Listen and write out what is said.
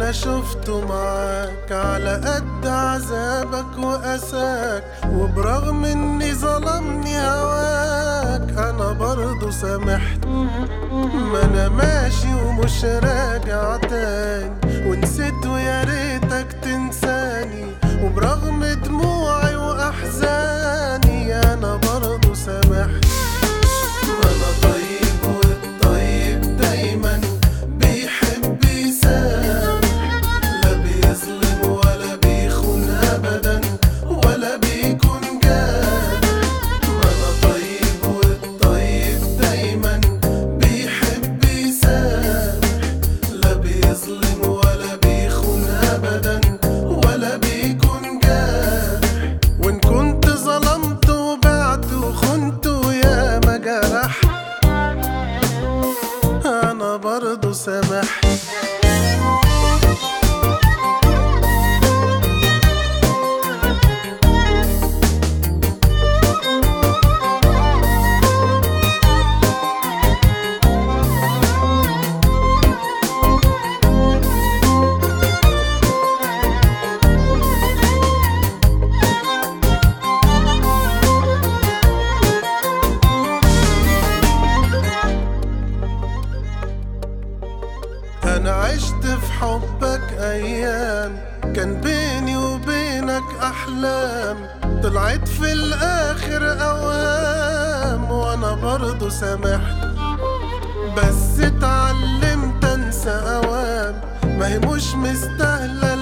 انا شفته معاك على قد عذابك واساك وبرغم اني ظلمني هواك انا برضو سامحت ما انا ماشي ومش راجع تاني ونسيت ويا ريتك تنساني وبرغم دموعي واحزاني انا برضو سامحت ما انا طيب والطيب دايما بيحب يسامح لا بيظلم ولا بيخون ابدا ولا بيكون جارح ما انا طيب والطيب دايما بيحب يسامح لا بيظلم ولا بيخون ابدا ولا بيكون جارح وان كنت ظلمت وبعت وخنت يا ما جرحت انا برضو سامحت انا عشت في حبك ايام كان بيني وبينك احلام طلعت في الاخر اوهام وانا برضو سامحت بس اتعلمت انسى اوام ما هي مش مستاهله